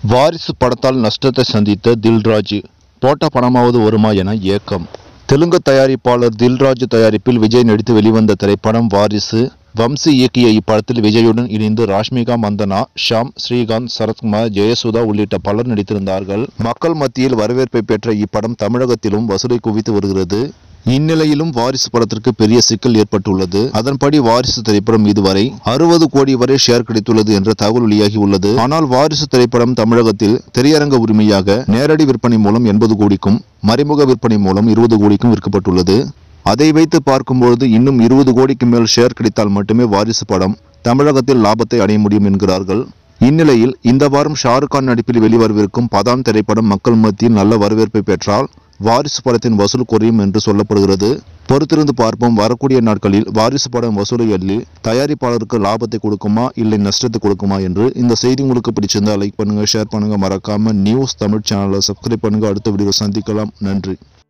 வாரிசு படத்தால் நஷ்டத்தை சந்தித்த தில்ராஜ் போட்ட பணமாவது வருமா என ஏக்கம் தெலுங்கு தயாரிப்பாளர் தில்ராஜ் தயாரிப்பில் விஜய் நடித்து வெளிவந்த திரைப்படம் வாரிசு வம்சி இயக்கிய இப்படத்தில் விஜயுடன் இணைந்து ராஷ்மிகா மந்தனா ஷாம் ஸ்ரீகாந்த் சரத்குமார் ஜெயசுதா உள்ளிட்ட பலர் நடித்திருந்தார்கள் மக்கள் மத்தியில் வரவேற்பை பெற்ற இப்படம் தமிழகத்திலும் வசூலை குவித்து வருகிறது இந்நிலையிலும் வாரிசு படத்திற்கு பெரிய சிக்கல் ஏற்பட்டுள்ளது அதன்படி வாரிசு திரைப்படம் இதுவரை அறுபது கோடி வரை ஷேர் கிடைத்துள்ளது என்ற தகவல் வெளியாகி உள்ளது ஆனால் வாரிசு திரைப்படம் தமிழகத்தில் திரையரங்க உரிமையாக நேரடி விற்பனை மூலம் எண்பது கோடிக்கும் மறைமுக விற்பனை மூலம் இருபது கோடிக்கும் விற்கப்பட்டுள்ளது அதை வைத்து பார்க்கும்பொழுது இன்னும் இருபது கோடிக்கு மேல் ஷேர் கிடைத்தால் மட்டுமே வாரிசு படம் தமிழகத்தில் லாபத்தை அடைய முடியும் என்கிறார்கள் இந்நிலையில் இந்த வாரம் ஷாருக் கான் நடிப்பில் வெளிவரவிருக்கும் பதான் திரைப்படம் மக்கள் மத்தியில் நல்ல வரவேற்பை பெற்றால் வாரிசு படத்தின் வசூல் குறையும் என்று சொல்லப்படுகிறது பொறுத்திருந்து பார்ப்போம் வரக்கூடிய நாட்களில் வாரிசு படம் வசூலை அள்ளி தயாரிப்பாளருக்கு லாபத்தை கொடுக்குமா இல்லை நஷ்டத்தை கொடுக்குமா என்று இந்த செய்தி உங்களுக்கு பிடிச்சிருந்தா லைக் பண்ணுங்க ஷேர் பண்ணுங்க மறக்காம நியூஸ் தமிழ் சேனலை சப்ஸ்கிரைப் பண்ணுங்க அடுத்த வீடியோ சந்திக்கலாம் நன்றி